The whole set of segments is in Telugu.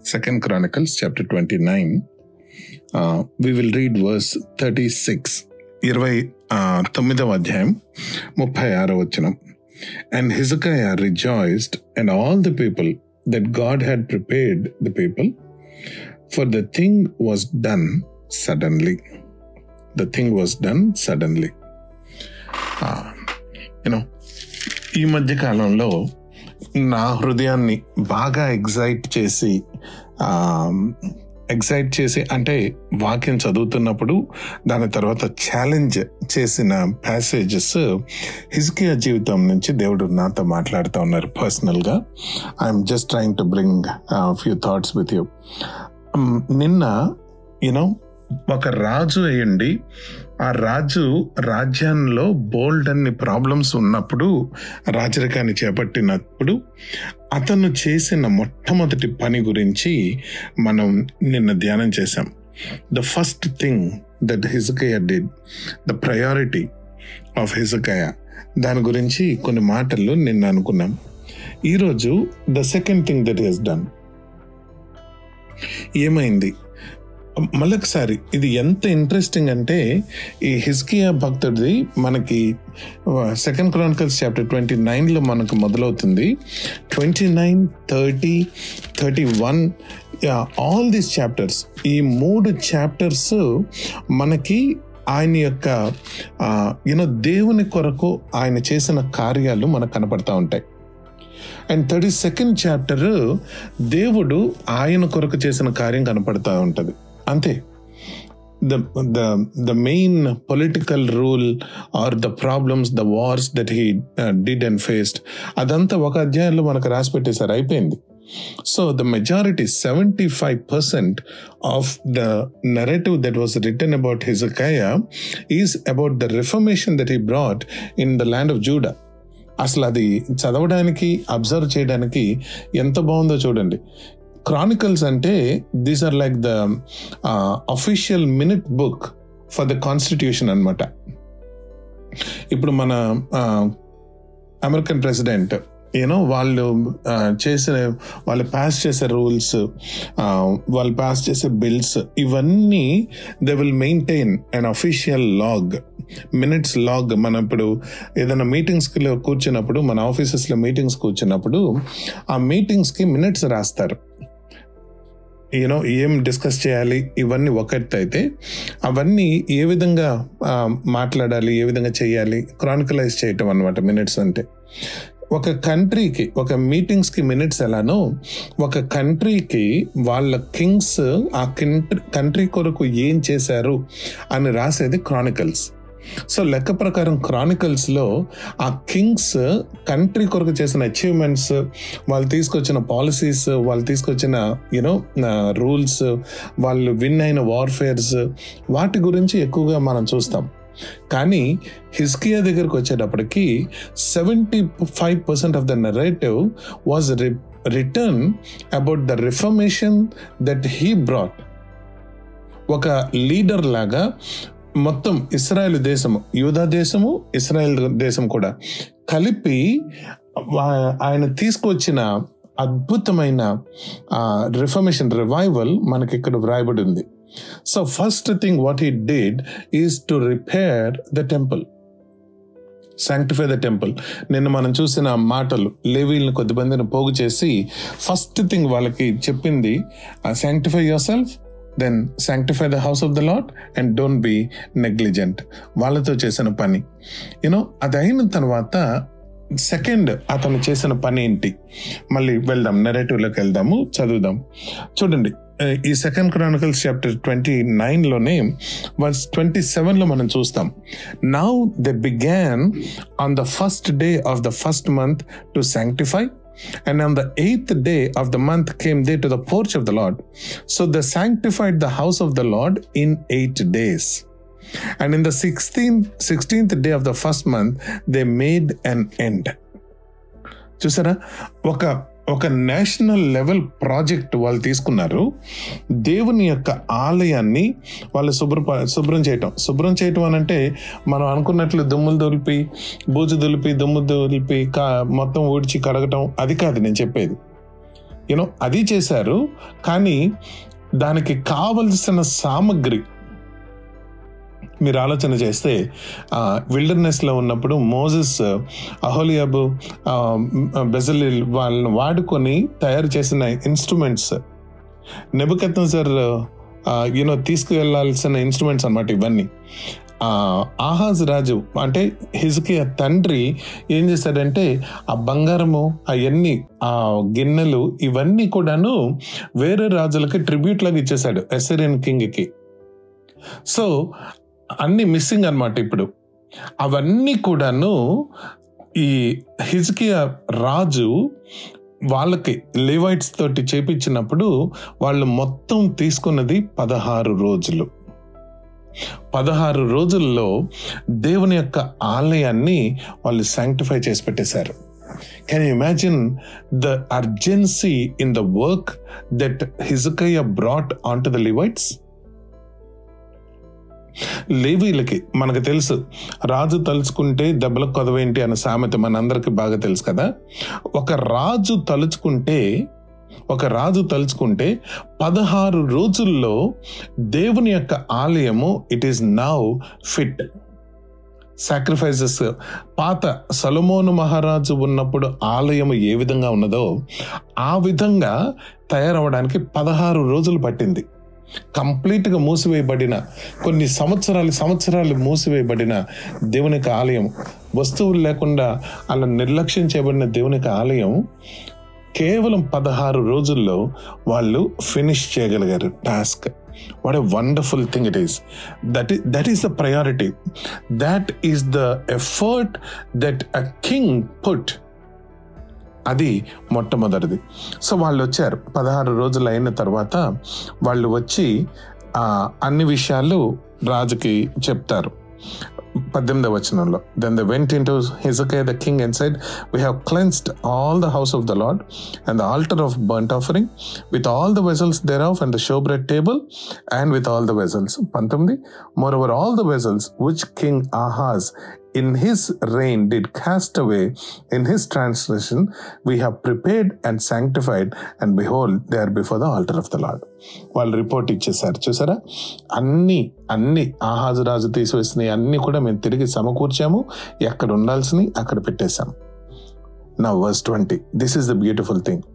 Second Chronicles chapter 29. Uh, we will read verse 36. ఇరవై ఆ, తొమ్మిదవ అధ్యాయం ముప్పై ఆరో వచనం and Hezekiah rejoiced and all the people that God had prepared the people for the thing was done suddenly the thing was done suddenly you know ఈ మధ్య కాలంలో నా హృదయాన్ని బాగా ఎగ్జైట్ చేసి ఎగ్జైట్ చేసి అంటే వాక్యం చదువుతున్నప్పుడు దాని తర్వాత ఛాలెంజ్ చేసిన ప్యాసేజెస్ హిజ్కియా జీవితం నుంచి దేవుడు నాతో మాట్లాడుతూ ఉన్నారు పర్సనల్గా I'm just trying to bring few thoughts with you నిన్న యూనో ఒక రాజు అయ్యండి ఆ రాజు రాజ్యంలో బోల్డ్ అన్ని ప్రాబ్లమ్స్ ఉన్నప్పుడు రాజరికాన్ని చేపట్టినప్పుడు అతను చేసిన మొట్టమొదటి పని గురించి మనం నిన్న ధ్యానం చేశాం the first thing that Hezekiah did the priority of Hezekiah దాని గురించి కొన్ని మాటలు నిన్న అనుకున్నాం ఈరోజు the second thing that is done ఏమైంది మళ్ళొకసారి ఇది ఎంత ఇంట్రెస్టింగ్ అంటే ఈ హిస్కియా భక్తుడిది మనకి సెకండ్ క్రానికల్స్ చాప్టర్ ట్వంటీ నైన్లో మనకు మొదలవుతుంది twenty nine thirty thirty one all these chapters ఈ మూడు చాప్టర్స్ మనకి ఆయన యొక్క యూనో దేవుని కొరకు ఆయన చేసిన కార్యాలు మనకు కనపడతా ఉంటాయి అండ్ థర్టీ సెకండ్ చాప్టర్ దేవుడు ఆయన కొరకు చేసిన కార్యం కనపడతా ఉంటుంది అంతే the the the main political rule or the problems the wars that he did and faced అదంతా ఒక అధ్యాయంలో మనకు రాసి పెట్టేశారు అయిపోయింది so the majority seventy five percent of the narrative that was written about Hezekiah is about the reformation that he brought in the land of Judah అసలు అది చదవడానికి అబ్జర్వ్ చేయడానికి ఎంత బాగుందో చూడండి క్రానికల్స్ అంటే these are like the official minute book for the constitution అనమాట ఇప్పుడు మన అమెరికన్ ప్రెసిడెంట్ యూనో వాళ్ళు చేసిన వాళ్ళు పాస్ చేసే రూల్స్ వాళ్ళు పాస్ చేసే బిల్స్ ఇవన్నీ they will maintain an official log minutes లాగ్ మనం ఇప్పుడు ఏదైనా మీటింగ్స్కి కూర్చున్నప్పుడు మన ఆఫీసెస్లో మీటింగ్స్ కూర్చున్నప్పుడు ఆ మీటింగ్స్కి మినిట్స్ రాస్తారు యూనో ఏం డిస్కస్ చేయాలి ఇవన్నీ ఒకటి అయితే అవన్నీ ఏ విధంగా మాట్లాడాలి ఏ విధంగా చేయాలి క్రానికలైజ్ చేయటం అనమాట మినిట్స్ అంటే ఒక కంట్రీకి ఒక మీటింగ్స్కి మినిట్స్ ఎలానో ఒక కంట్రీకి వాళ్ళ కింగ్స్ ఆ కంట్రీ కొరకు ఏం చేశారు అని రాసేది క్రానికల్స్ సో లెక్క ప్రకారం క్రానికల్స్ లో ఆ కింగ్స్ కంట్రీ కొరకు చేసిన అచీవ్మెంట్స్ వాళ్ళు తీసుకొచ్చిన పాలసీస్ వాళ్ళు తీసుకొచ్చిన యూనో రూల్స్ వాళ్ళు విన్ అయిన వార్ఫేర్స్ వాటి గురించి ఎక్కువగా మనం చూస్తాం కానీ హిస్కియా దగ్గరకు వచ్చేటప్పటికి seventy five percent of the narrative was written about the reformation that he brought ఒక లీడర్ లాగా మొత్తం ఇస్రాయల్ దేశము యూదా దేశము ఇస్రాయల్ దేశం కూడా కలిపి ఆయన తీసుకొచ్చిన అద్భుతమైన రిఫర్మేషన్ రివైవల్ మనకి ఇక్కడ వ్రాయబడి ఉంది so first thing what he did is to repair the temple sanctify the temple నిన్న మనం చూసిన మాటలు లేవీల్ని కొద్దిమందిని పోగు చేసి ఫస్ట్ థింగ్ వాళ్ళకి చెప్పింది sanctify yourself then sanctify the house of the Lord and don't be negligent వాళ్ళతో చేసిన పని యూనో అది అయిన తర్వాత సెకండ్ అతను చేసిన పని ఏంటి మళ్ళీ వెళ్దాం నెరేటివ్లోకి వెళ్దాము చదువుదాం చూడండి ఈ సెకండ్ క్రానికల్స్ చాప్టర్ ట్వంటీ నైన్లోనే వర్స్ ట్వంటీ సెవెన్లో మనం చూస్తాం now the began on the first day of the first month to sanctify And on the eighth day of the month came they to the porch of the Lord. So they sanctified the house of the Lord in eight days. And in the 16th, 16th day of the first month, they made an end. చూసారా ఒక ఒక నేషనల్ లెవెల్ ప్రాజెక్ట్ వాళ్ళు తీసుకున్నారు దేవుని యొక్క ఆలయాన్ని వాళ్ళు శుభ్ర శుభ్రం చేయటం శుభ్రం చేయటం అని అంటే మనం అనుకున్నట్లు దుమ్ములు దులిపి బూజు దులిపి దుమ్ము దులిపి కా మొత్తం ఊడ్చి కడగటం అది కాదు నేను చెప్పేది యూనో అది చేశారు కానీ దానికి కావలసిన సామగ్రి మీరు ఆలోచన చేస్తే విల్డర్నెస్ లో ఉన్నప్పుడు మోజెస్ అహోలియాబు బెజలిల్ వాళ్ళని వాడుకొని తయారు చేసిన ఇన్స్ట్రుమెంట్స్ నెబుకత్న సార్ యూనో తీసుకువెళ్లాల్సిన ఇన్స్ట్రుమెంట్స్ అన్నమాట ఇవన్నీ ఆ, ఆహాజ్ రాజు అంటే హిజ్కియ తండ్రి ఏం చేశాడంటే ఆ బంగారము అవన్నీ ఆ గిన్నెలు ఇవన్నీ కూడాను వేరే రాజులకి ట్రిబ్యూట్ లాగా ఇచ్చేశాడు ఎసరియన్ కింగ్కి సో అన్ని మిస్సింగ్ అన్నమాట ఇప్పుడు అవన్నీ కూడాను ఈ హిజ్కియా రాజు వాళ్ళకి లివైట్స్ తోటి చేపించినప్పుడు వాళ్ళు మొత్తం తీసుకున్నది పదహారు రోజులు పదహారు రోజుల్లో దేవుని యొక్క ఆలయాన్ని వాళ్ళు శాంక్టిఫై చేసి పెట్టేశారు can imagine the urgency in the work that Hezekiah brought on to the Levites లేవీలకి మనకు తెలుసు రాజు తలుచుకుంటే దెబ్బలకు కొదవేంటి అన్న సామెత మనందరికి బాగా తెలుసు కదా ఒక రాజు తలుచుకుంటే ఒక రాజు తలుచుకుంటే పదహారు రోజుల్లో దేవుని యొక్క ఆలయము it is now fit sacrifices పాత సొలమోను మహారాజు ఉన్నప్పుడు ఆలయము ఏ విధంగా ఉన్నదో ఆ విధంగా తయారవడానికి పదహారు రోజులు పట్టింది కంప్లీట్ గా మూసివేయబడిన కొన్ని సంవత్సరాలు సంవత్సరాలు మూసివేయబడిన దేవుని యొక్క ఆలయం వస్తువులు లేకుండా అలా నిర్లక్ష్యం చేయబడిన దేవుని యొక్క ఆలయం కేవలం పదహారు రోజుల్లో వాళ్ళు ఫినిష్ చేయగలిగారు task what a wonderful thing it is that that is the priority that is the effort that a king put అది మొట్టమొదటిది సో వాళ్ళు వచ్చారు పదహారు రోజులు అయిన తర్వాత వాళ్ళు వచ్చి ఆ, అన్ని విషయాలు రాజుకి చెప్తారు పద్దెనిమిదవ వచనంలో then the went in to Hezekiah the king and said we have cleansed all the house of the Lord and the altar of burnt offering with all the vessels thereof and the show bread table and with all the vessels పంతొమ్మిది moreover all the vessels which king Ahaz in his reign did cast away in his transgression we have prepared and sanctified and behold they are before the altar of the lord వాళ్ళు రిపోర్ట్ ఇచ్చేసారు చూసారా అన్ని అన్ని ఆహాజు రాజు తీసివేసినవి అన్ని కూడా మేము తిరిగి సమకూర్చాము ఎక్కడ ఉండాల్సినవి అక్కడ పెట్టేశాం నా verse twenty this is the beautiful thing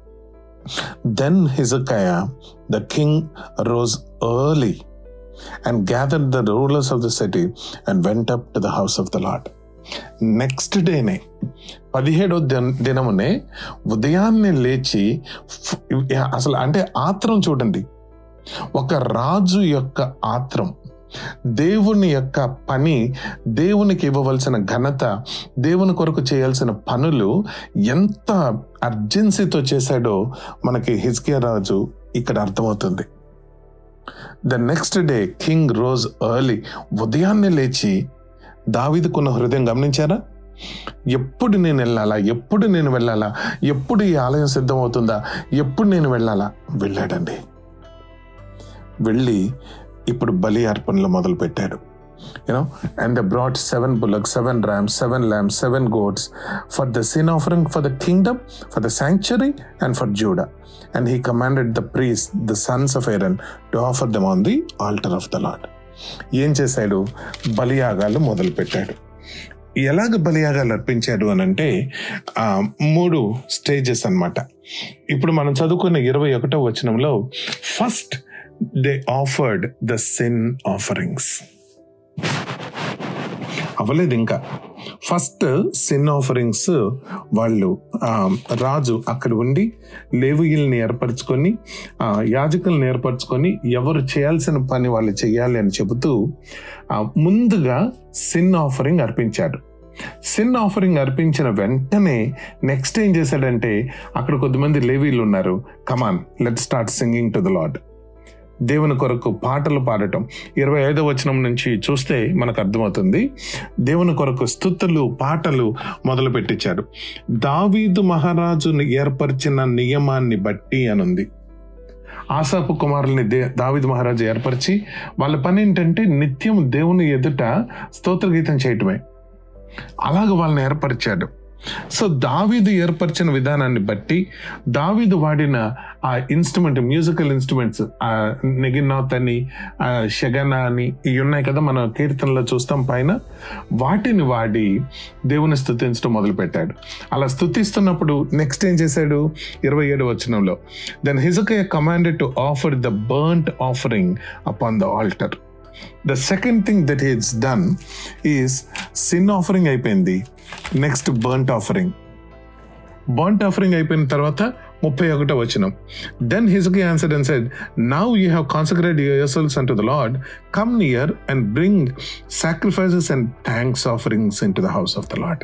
then Hezekiah the king rose early and gathered the rulers of the city and went up to the house of the Lord. Next డేనే పదిహేడో దిన- దినమునే ఉదయాన్నే లేచి ఫ్- అసలు అంటే ఆత్రం చూడండి ఒక రాజు యొక్క ఆత్రం దేవుని యొక్క పని దేవునికి ఇవ్వవలసిన ఘనత దేవుని కొరకు చేయాల్సిన పనులు ఎంత అర్జెన్సీతో చేశాడో మనకి హిజ్కియా రాజు ఇక్కడ అర్థమవుతుంది the next day king rose early ఉదయాన్నే లేచి దావీదుకున్న హృదయం గమనించారా ఎప్పుడు నేను వెళ్ళాలా ఎప్పుడు నేను వెళ్ళాలా ఎప్పుడు ఈ ఆలయం సిద్ధమవుతుందా ఎప్పుడు నేను వెళ్ళాలా వెళ్ళాడండి వెళ్ళి ఇప్పుడు బలి అర్పణలు మొదలు పెట్టాడు you know and the brought seven bullock seven rams seven lambs seven goats for the sin offering for the kingdom for the sanctuary and for Judah and he commanded the priests the sons of Aaron to offer them on the altar of the Lord ఏం చేశాడు బలియాగాలు మొదలు పెట్టాడు ఎలాగ బలియాగాలు అర్పించాడు అని అంటే ఆ, మూడు స్టేజెస్ అన్నమాట ఇప్పుడు మనం చదువుకున్న ఇరవై ఒకటో వచనంలో first they offered the sin offerings అవ్వలేదు ఇంకా ఫస్ట్ సిన్ ఆఫరింగ్స్ వాళ్ళు ఆ, రాజు అక్కడ ఉండి లేవియుల్ని ఏర్పరచుకొని ఆ, యాజకుల్ని ఏర్పరచుకొని ఎవరు చేయాల్సిన పని వాళ్ళు చేయాలి అని చెబుతూ ఆ, ముందుగా సిన్ ఆఫరింగ్ అర్పించాడు సిన్ ఆఫరింగ్ అర్పించిన వెంటనే నెక్స్ట్ ఏం చేశాడంటే అక్కడ కొద్దిమంది లేవీలు ఉన్నారు come on let start singing to the Lord దేవుని కొరకు పాటలు పాడటం ఇరవై ఐదో వచనం నుంచి చూస్తే మనకు అర్థమవుతుంది దేవుని కొరకు స్థుతులు పాటలు మొదలు పెట్టించాడు దావీదు మహారాజుని ఏర్పరిచిన నియమాన్ని బట్టి అనుంది ఆసాపు కుమారుల్ని దే దావీదు మహారాజు ఏర్పరిచి వాళ్ళ పని ఏంటంటే నిత్యం దేవుని ఎదుట స్తోత్ర గీతం చేయటమే అలాగ వాళ్ళని ఏర్పరిచాడు సో దావీదు ఏర్పరిచిన విధానాన్ని బట్టి దావీదు వాడిన ఆ ఇన్స్ట్రుమెంట్ మ్యూజికల్ ఇన్స్ట్రుమెంట్స్ ఆ నెగినాథ్ అని ఆ షగన అని ఇవి ఉన్నాయి కదా మన కీర్తనలో చూస్తాం పైన వాటిని వాడి దేవుని స్థుతించడం మొదలు పెట్టాడు అలా స్థుతిస్తున్నప్పుడు నెక్స్ట్ ఏం చేశాడు ఇరవై ఏడు వచనంలో then Hezekiah commanded to offer the burnt offering upon the altar the second thing that is done is sin offering అయిపోయింది next burnt offering burnt offering అయిపోయిన తర్వాత ముప్పై ఒకటో వచనం then Hezekiah answer and said now you have consecrate yourselves unto the Lord come near and bring sacrifices and thanks offerings into the house of the Lord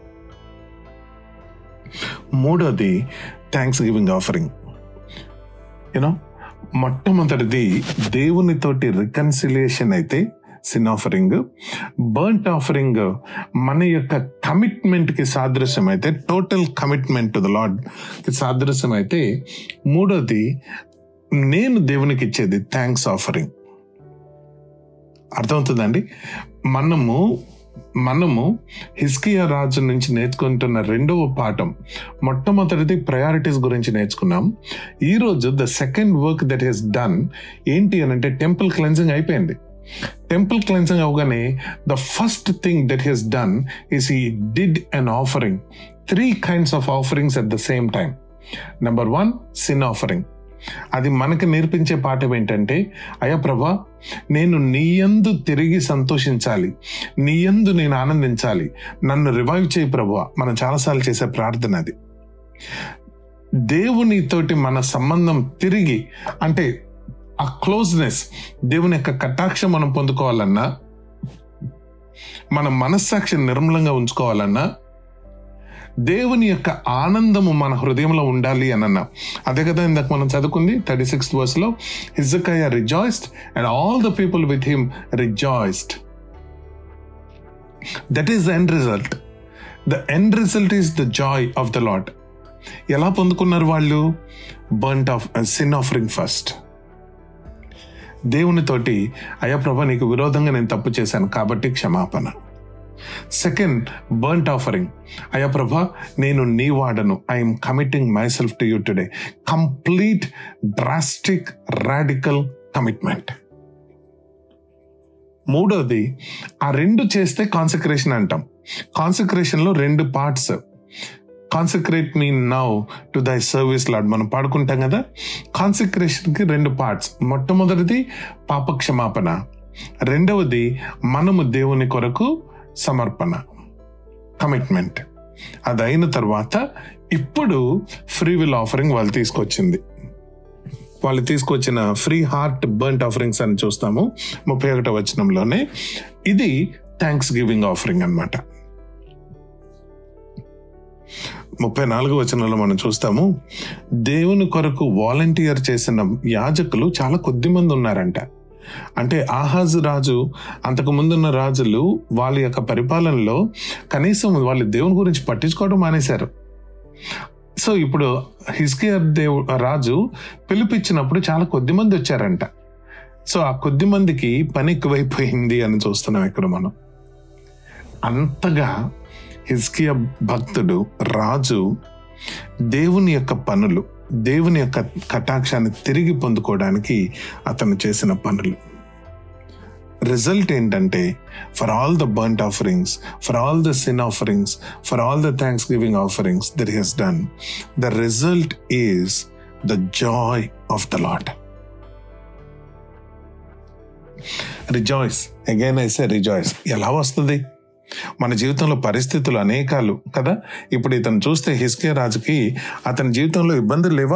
మూడోది థ్యాంక్స్ గివింగ్ ఆఫరింగ్ యూనో మొట్టమొదటిది దేవునితోటి రికన్సిలియేషన్ అయితే సిన్ ఆఫరింగ్ బర్ంట్ ఆఫరింగ్ మన యొక్క కమిట్మెంట్ కి సాదృశ్యం అయితే total commitment to the Lord కి సాదృశ్యం అయితే మూడోది నేను దేవునికి ఇచ్చేది థ్యాంక్స్ ఆఫరింగ్ అర్థమవుతుందండి మనము మనము హిస్కియా రాజు నుంచి నేర్చుకుంటున్న రెండవ పాఠం మొట్టమొదటిది ప్రయారిటీస్ గురించి నేర్చుకున్నాం ఈ రోజు the second work that he's done ఏంటి అని అంటే టెంపుల్ క్లెన్సింగ్ అయిపోయింది టెంపుల్ క్లెన్సింగ్ అవగానే the first thing that he's done is he did an offering three kinds of offerings at the same time number one sin offering అది మనకు నేర్పించే పాఠం ఏంటంటే అయ్యా ప్రభా నేను నీయందు తిరిగి సంతోషించాలి నీయందు నేను ఆనందించాలి నన్ను రివైవ్ చేయి ప్రభు మనం చాలాసార్లు చేసే ప్రార్థన అది దేవునితోటి మన సంబంధం తిరిగి అంటే ఆ క్లోజ్నెస్ దేవుని యొక్క కటాక్షం మనం పొందుకోవాలన్నా మన మనస్సాక్షి నిర్మలంగా ఉంచుకోవాలన్నా దేవుని యొక్క ఆనందము మన హృదయంలో ఉండాలి అని అన్నా అదే కదా ఇందాక మనం చదువుకుంది థర్టీ సిక్స్త్ వర్స్ లో Hezekiah rejoiced and all the people with him rejoiced that is the end result the end result is the joy of the Lord ఎలా పొందుకున్నారు వాళ్ళు burnt of sin offering first దేవునితోటి అయ్యా ప్రభా నీకు విరోధంగా నేను తప్పు చేశాను కాబట్టి క్షమాపణ సెకండ్ బర్ంట్ ఆఫరింగ్ అయ్యా ప్రభా నేను నీ వాడను I'm committing myself to you today complete drastic radical commitment మూడోది ఆ రెండు చేస్తే కాన్సక్రేషన్ అంటాం కాన్సక్రేషన్ లో రెండు parts consecrate me now to thy service Lord మనం పాడుకుంటాం కదా కాన్సక్రేషన్ కి రెండు పార్ట్స్ మొట్టమొదటిది పాప క్షమాపణ రెండవది మనము దేవుని కొరకు సమర్పణ కమిట్మెంట్ అది అయిన తర్వాత ఇప్పుడు ఫ్రీ విల్ ఆఫరింగ్ వాళ్ళు తీసుకొచ్చింది వాళ్ళు తీసుకొచ్చిన ఫ్రీ హార్ట్ బర్ంట్ ఆఫరింగ్స్ అని చూస్తాము ముప్పై ఒకటో వచనంలోనే ఇది థ్యాంక్స్ గివింగ్ ఆఫరింగ్ అన్నమాట ముప్పై నాలుగు వచనంలో మనం చూస్తాము దేవుని కొరకు వాలంటీర్ చేసిన యాజకులు చాలా కొద్ది మంది ఉన్నారంట అంటే ఆహాజు రాజు అంతకు ముందున్న రాజులు వాళ్ళ యొక్క పరిపాలనలో కనీసం వాళ్ళు దేవుని గురించి పట్టించుకోవడం మానేశారు సో ఇప్పుడు హిస్కియర్ దేవు రాజు పిలిపించినప్పుడు చాలా కొద్ది మంది వచ్చారంట సో ఆ కొద్ది మందికి పని ఎక్కువైపోయింది అని చూస్తున్నాం ఇక్కడ మనం అంతగా హిస్కియ భక్తుడు రాజు దేవుని యొక్క పనులు దేవుని యొక్క కటాక్షాన్ని తిరిగి పొందుకోవడానికి అతను చేసిన పనులు రిజల్ట్ ఏంటంటే for all the burnt offerings for all the sin offerings for all the thanksgiving offerings that he's done the result is the joy of the Lord rejoice again I say rejoice ఎలా వస్తుంది మన జీవితంలో పరిస్థితులు అనేకాలు కదా ఇప్పుడు ఇతను చూస్తే హిస్కే రాజుకి అతని జీవితంలో ఇబ్బందులు లేవా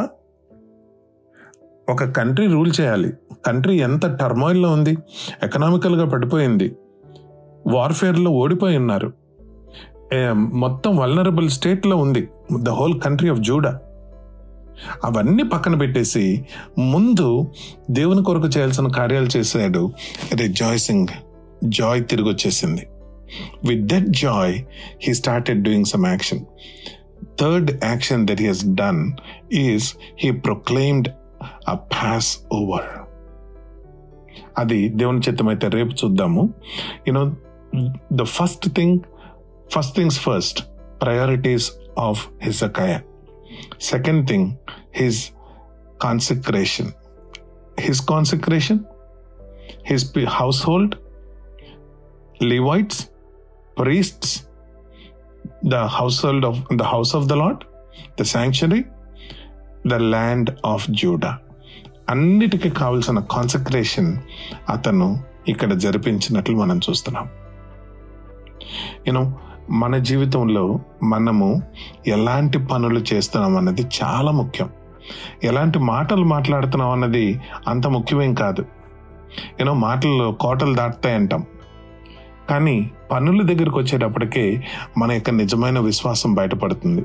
ఒక కంట్రీ రూల్ చేయాలి కంట్రీ ఎంత టర్మాయిల్లో ఉంది ఎకనామికల్గా పడిపోయింది వార్ఫేర్లో ఓడిపోయి ఉన్నారు ఏ, మొత్తం వల్నరబుల్ స్టేట్లో ఉంది the whole country of Judah అవన్నీ పక్కన పెట్టేసి ముందు దేవుని కొరకు చేయాల్సిన కార్యాలు చేశాడు రిజాయిసింగ్ జాయ్ తిరిగి వచ్చేసింది with that joy, he started doing some action. Third action that he has done is he proclaimed a Passover. అది దేవుని చిత్తం అయితే రేపు చూద్దాము you know the first thing first things first priorities of Hezekiah second thing his consecration his consecration his household Levites priests, the household of the house of the Lord, the sanctuary, the land of Judah. అన్నిటికీ కావలసిన కాన్సక్రేషన్ అతను ఇక్కడ జరిపించినట్లు మనం చూస్తున్నాం యూనో మన జీవితంలో మనము ఎలాంటి పనులు చేస్తున్నాం అన్నది చాలా ముఖ్యం ఎలాంటి మాటలు మాట్లాడుతున్నాం అన్నది అంత ముఖ్యమేం కాదు యూనో మాటలు కోటలు దాటుతాయి అంటాం కానీ పనుల దగ్గరకు వచ్చేటప్పటికే మన యొక్క నిజమైన విశ్వాసం బయటపడుతుంది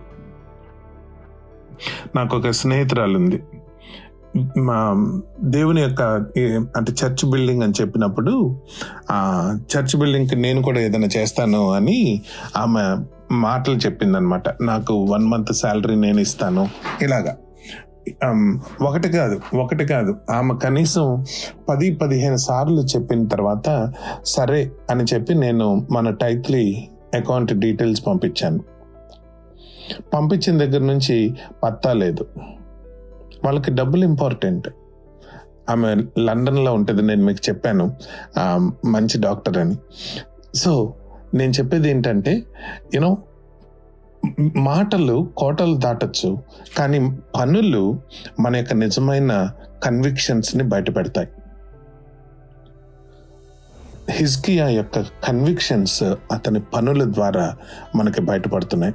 నాకు ఒక స్నేహితురాలు ఉంది మా దేవుని యొక్క ఈ- అంటే చర్చ్ బిల్డింగ్ అని చెప్పినప్పుడు ఆ చర్చ్ బిల్డింగ్కి నేను కూడా ఏదైనా చేస్తాను అని ఆమె మాటలు చెప్పిందనమాట నాకు వన్ మంత్ శాలరీ నేను ఇస్తాను ఇలాగా ఆమ్, ఒకటి కాదు ఒకటి కాదు ఆమె కనీసం పది పదిహేను సార్లు చెప్పిన తర్వాత సరే అని చెప్పి నేను మన టైట్లీ అకౌంట్ డీటెయిల్స్ పంపించాను పంపించిన దగ్గర నుంచి పత్తా లేదు వాళ్ళకి డబ్బులు ఇంపార్టెంట్ ఆమె లండన్లో ఉంటుంది నేను మీకు చెప్పాను ఆ, మంచి డాక్టర్ అని సో నేను చెప్పేది ఏంటంటే యూనో మాటలు కోటలు దాటచ్చు కానీ పనులు మన యొక్క నిజమైన కన్విక్షన్స్ని బయటపెడతాయి హిజ్కియా యొక్క కన్విక్షన్స్ అతని పనుల ద్వారా మనకి బయటపడుతున్నాయి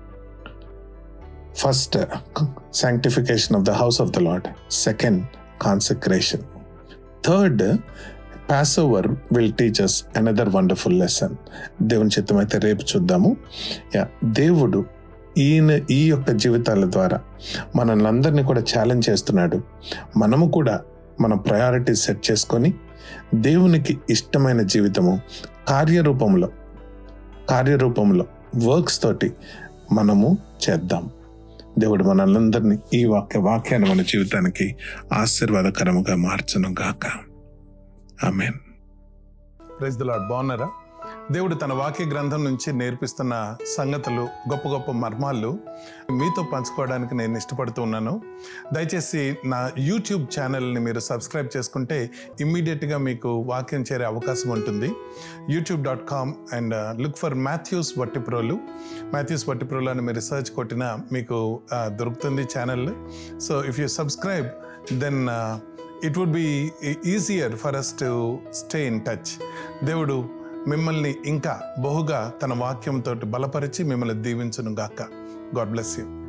first sanctification of the house of the Lord second consecration third passover will teach us another wonderful lesson దేవుని చిత్తం అయితే రేపు చూద్దాము యా దేవుడు ఈయన ఈ యొక్క జీవితాల ద్వారా మనల్ని అందరినీ కూడా ఛాలెంజ్ చేస్తున్నాడు మనము కూడా మన ప్రయారిటీస్ సెట్ చేసుకొని దేవునికి ఇష్టమైన జీవితము కార్యరూపంలో కార్యరూపంలో వర్క్స్ తోటి మనము చేద్దాం దేవుడు మనల్ని ఈ వాక్య వాక్యాన్ని మన జీవితానికి ఆశీర్వాదకరముగా మార్చను గాక ఆమెన్ ప్రైజ్ ద లాడ్ బాగున్నారా దేవుడు తన వాక్య గ్రంథం నుంచి నేర్పిస్తున్న సంగతులు గొప్ప గొప్ప మర్మాలు మీతో పంచుకోవడానికి నేను ఇష్టపడుతూ ఉన్నాను దయచేసి నా యూట్యూబ్ ఛానల్ని మీరు సబ్స్క్రైబ్ చేసుకుంటే ఇమ్మీడియట్గా మీకు వాక్యం చేరే అవకాశం ఉంటుంది YouTube dot com and look for Mathews Vattiprolu Mathews Vattiprolu అని మీరు రీసెర్చ్ కొట్టినా మీకు ఆ, దొరుకుతుంది channel so if you subscribe then it would be easier for us to stay in touch దేవుడు మిమ్మల్ని ఇంకా బహుగా తన వాక్యంతో బలపరిచి మిమ్మల్ని దీవించును గాక గాడ్ బ్లెస్ యూ